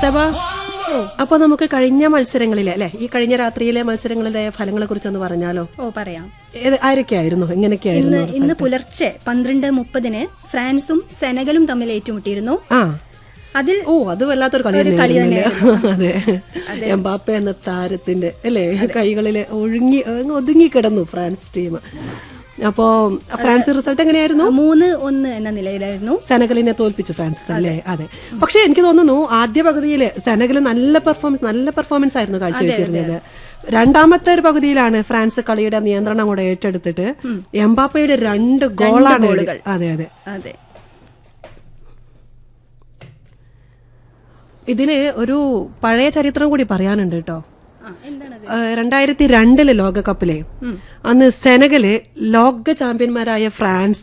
സെബ അപ്പൊ നമുക്ക് കഴിഞ്ഞ മത്സരങ്ങളിലെ അല്ലെ ഈ കഴിഞ്ഞ രാത്രിയിലെ മത്സരങ്ങളിലെ ഫലങ്ങളെ കുറിച്ചൊന്ന് പറഞ്ഞാലോ ഓ പറയാം ഏത് ആരൊക്കെയായിരുന്നു എങ്ങനെയൊക്കെയായിരുന്നു ഇന്ന് ഇന്ന് പുലർച്ചെ പന്ത്രണ്ട് മുപ്പതിന് ഫ്രാൻസും സെനഗലും തമ്മിൽ ഏറ്റുമുട്ടിയിരുന്നു ആ അതിൽ ഓ അത് വല്ലാത്തൊരു കളി ഒരു കളി തന്നെയായിരുന്നു അതെ എംബാപ്പ എന്ന താരത്തിന്റെ അല്ലേ കൈകളില് ഒഴുങ്ങി അങ്ങ് ഒതുങ്ങി കിടന്നു ഫ്രാൻസ് ടീം അപ്പോ ഫ്രാൻസ് റിസൾട്ട് എങ്ങനെയായിരുന്നു മൂന്ന് ഒന്ന് എന്ന നിലയിലായിരുന്നു സെനഗലിനെ തോൽപ്പിച്ചു ഫ്രാൻസ് അല്ലേ അതെ പക്ഷെ എനിക്ക് തോന്നുന്നു ആദ്യ പകുതിയിൽ സെനഗൽ നല്ല പെർഫോമൻസ് നല്ല പെർഫോമൻസ് ആയിരുന്നു കാഴ്ചവെച്ചിരുന്നത് രണ്ടാമത്തെ ഒരു പകുതിയിലാണ് ഫ്രാൻസ് കളിയുടെ നിയന്ത്രണം കൂടെ ഏറ്റെടുത്തിട്ട് എംബാപ്പയുടെ രണ്ട് ഗോളാണ് ഗോളുകൾ. അതെ അതെ അതെ ഇതില് ഒരു പഴയ ചരിത്രം കൂടി പറയാനുണ്ട് കേട്ടോ ആ, എന്താണത് ഏഹ് രണ്ടായിരത്തി രണ്ടില് ലോകകപ്പിലെ അന്ന് സെനഗല് ലോക ചാമ്പ്യന്മാരായ ഫ്രാൻസ്